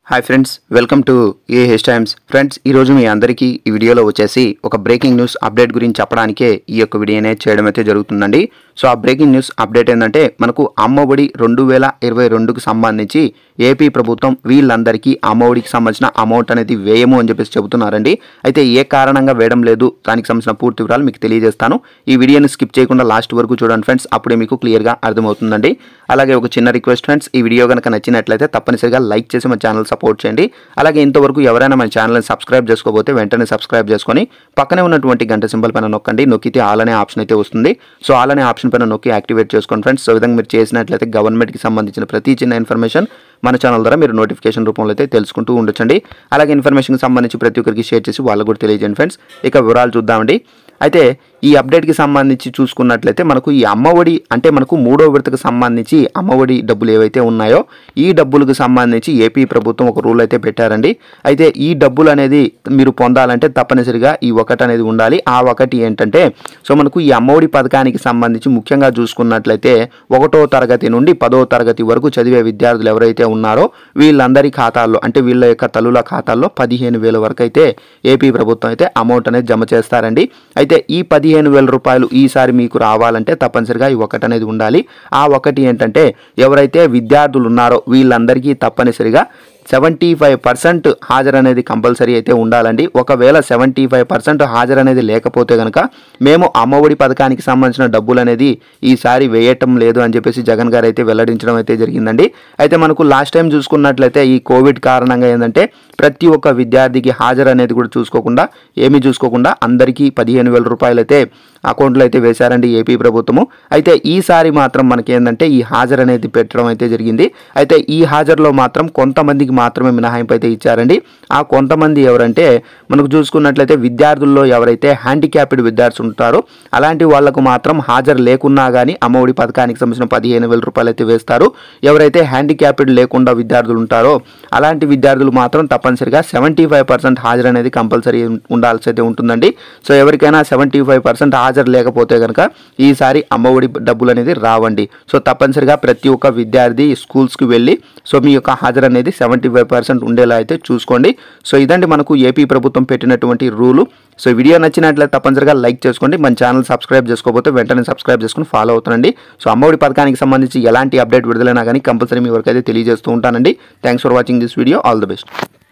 hi friends welcome to A H Times friends ఈరోజు మీ అందరికీ ఈ వీడియోలో వచ్చేసి ఒక బ్రేకింగ్ న్యూస్ అప్డేట్ గురించి చెప్పడానికే ఈ యొక్క వీడియో అనేది చేయడం అయితే జరుగుతుందండి సో ఆ బ్రేకింగ్ న్యూస్ అప్డేట్ ఏంటంటే మనకు అమ్మఒడి రెండు వేల ఇరవై రెండుకు సంబంధించి ఏపీ ప్రభుత్వం వీళ్ళందరికీ అమ్మఒడికి సంబంధించిన అమౌంట్ అనేది వేయము అని చెప్పేసి చెబుతున్నారండి అయితే ఏ కారణంగా వేయడం లేదు దానికి సంబంధించిన పూర్తి వివరాలు మీకు తెలియజేస్తాను ఈ వీడియోని స్కిప్ చేయకుండా లాస్ట్ వరకు చూడండి ఫ్రెండ్స్ అప్పుడే మీకు క్లియర్గా అర్థమవుతుందండి అలాగే ఒక చిన్న రిక్వెస్ట్ ఫ్రెండ్స్ ఈ వీడియో కనుక నచ్చినట్లయితే తప్పనిసరిగా లైక్ చేసి మా ఛానల్ సపోర్ట్ చేయండి అలాగే ఇంతవరకు ఎవరైనా మన ఛానల్ని సబ్స్క్రైబ్ చేసుకోకపోతే వెంటనే సబ్స్క్రైబ్ చేసుకొని పక్కనే ఉన్నటువంటి గంట సింబల్ పైన నొక్కండి నొక్కితే ఆల్ అనే ఆప్షన్ అయితే వస్తుంది సో ఆల్ అనే ఆప్షన్ పైన నొక్కి యాక్టివేట్ చేసుకోండి ఫ్రెండ్స్ సో ఈ విధంగా మీరు చేసినట్లయితే గవర్నమెంట్కి సంబంధించిన ప్రతి చిన్న ఇన్ఫర్మేషన్ మన ఛానల్ ద్వారా మీరు నోటిఫికేషన్ రూపంలో అయితే తెలుసుకుంటూ ఉండొచ్చండి అలాగే ఇన్ఫర్మేషన్కి సంబంధించి ప్రతి ఒక్కరికి షేర్ చేసి వాళ్ళకు కూడా తెలియజేయండి ఫ్రెండ్స్ ఇక వివరాలు చూద్దామండి అయితే ఈ అప్డేట్కి సంబంధించి చూసుకున్నట్లయితే మనకు ఈ అమ్మఒడి అంటే మనకు మూడో విడతకు సంబంధించి అమ్మఒడి డబ్బులు ఏవైతే ఉన్నాయో ఈ డబ్బులకు సంబంధించి ఏపీ ప్రభుత్వం ఒక రూల్ అయితే పెట్టారండి అయితే ఈ డబ్బులు అనేది మీరు పొందాలంటే తప్పనిసరిగా ఈ ఒకటి అనేది ఉండాలి ఆ ఒకటి ఏంటంటే సో మనకు ఈ అమ్మఒడి పథకానికి సంబంధించి ముఖ్యంగా చూసుకున్నట్లయితే ఒకటో తరగతి నుండి పదో తరగతి వరకు చదివే విద్యార్థులు ఎవరైతే ఉన్నారో వీళ్ళందరి ఖాతాల్లో అంటే వీళ్ళ యొక్క తల్లుల ఖాతాల్లో పదిహేను వేల వరకు అయితే ఏపీ ప్రభుత్వం అయితే అమౌంట్ అనేది జమ చేస్తారండి అయితే ఈ పదిహేను వేల రూపాయలు ఈసారి మీకు రావాలంటే తప్పనిసరిగా ఈ ఒకటి అనేది ఉండాలి ఆ ఒకటి ఏంటంటే ఎవరైతే విద్యార్థులు ఉన్నారో వీళ్ళందరికీ తప్పనిసరిగా సెవెంటీ ఫైవ్ పర్సెంట్ హాజరు అనేది కంపల్సరీ అయితే ఉండాలండి ఒకవేళ సెవెంటీ ఫైవ్ పర్సెంట్ హాజరు అనేది లేకపోతే కనుక మేము అమ్మఒడి పథకానికి సంబంధించిన డబ్బులు అనేది ఈసారి వేయటం లేదు అని చెప్పేసి జగన్ గారు అయితే వెల్లడించడం అయితే జరిగిందండి అయితే మనకు లాస్ట్ టైం చూసుకున్నట్లయితే ఈ కోవిడ్ కారణంగా ఏంటంటే ప్రతి ఒక్క విద్యార్థికి హాజరు అనేది కూడా చూసుకోకుండా ఏమీ చూసుకోకుండా అందరికీ పదిహేను వేల రూపాయలు అయితే అకౌంట్లో అయితే వేశారండి ఏపీ ప్రభుత్వము అయితే ఈసారి మాత్రం మనకి ఏంటంటే ఈ హాజరు అనేది పెట్టడం అయితే జరిగింది అయితే ఈ హాజరులో మాత్రం కొంతమందికి మాత్రమే మినహాయింపు అయితే ఇచ్చారండి ఆ కొంతమంది ఎవరంటే మనకు చూసుకున్నట్లయితే విద్యార్థుల్లో ఎవరైతే హ్యాండిక్యాప్డ్ విద్యార్థులు ఉంటారో అలాంటి వాళ్లకు మాత్రం హాజరు లేకున్నా కానీ అమ్మఒడి పథకానికి సంబంధించిన పదిహేను వేల రూపాయలు అయితే వేస్తారు ఎవరైతే హ్యాండిక్యాప్డ్ లేకుండా విద్యార్థులు ఉంటారో అలాంటి విద్యార్థులు మాత్రం తప్పనిసరిగా సెవెంటీ ఫైవ్ పర్సెంట్ హాజరు అనేది కంపల్సరీ ఉండాల్సి అయితే ఉంటుందండి సో ఎవరికైనా సెవెంటీ ఫైవ్ పర్సెంట్ హాజరు లేకపోతే కనుక ఈసారి అమ్మఒడి డబ్బులు అనేది రావండి సో తప్పనిసరిగా ప్రతి ఒక్క విద్యార్థి స్కూల్స్కి వెళ్ళి సో మీ యొక్క హాజరు అనేది సెవెంటీ ఫైవ్ పర్సెంట్ ఉండేలా అయితే చూసుకోండి సో ఇదండి మనకు ఏపీ ప్రభుత్వం పెట్టినటువంటి రూలు సో ఈ వీడియో నచ్చినట్లయితే తప్పనిసరిగా లైక్ చేసుకోండి మన ఛానల్ సబ్స్క్రైబ్ చేసుకోకపోతే వెంటనే సబ్స్క్రైబ్ చేసుకుని ఫాలో అవుతుండండి సో అమ్మఒడి పథకానికి సంబంధించి ఎలాంటి అప్డేట్ విడుదలైనా కానీ కంపల్సరీ మీ వరకు అయితే తెలియజేస్తూ ఉంటానండి thanks for watching this video all the best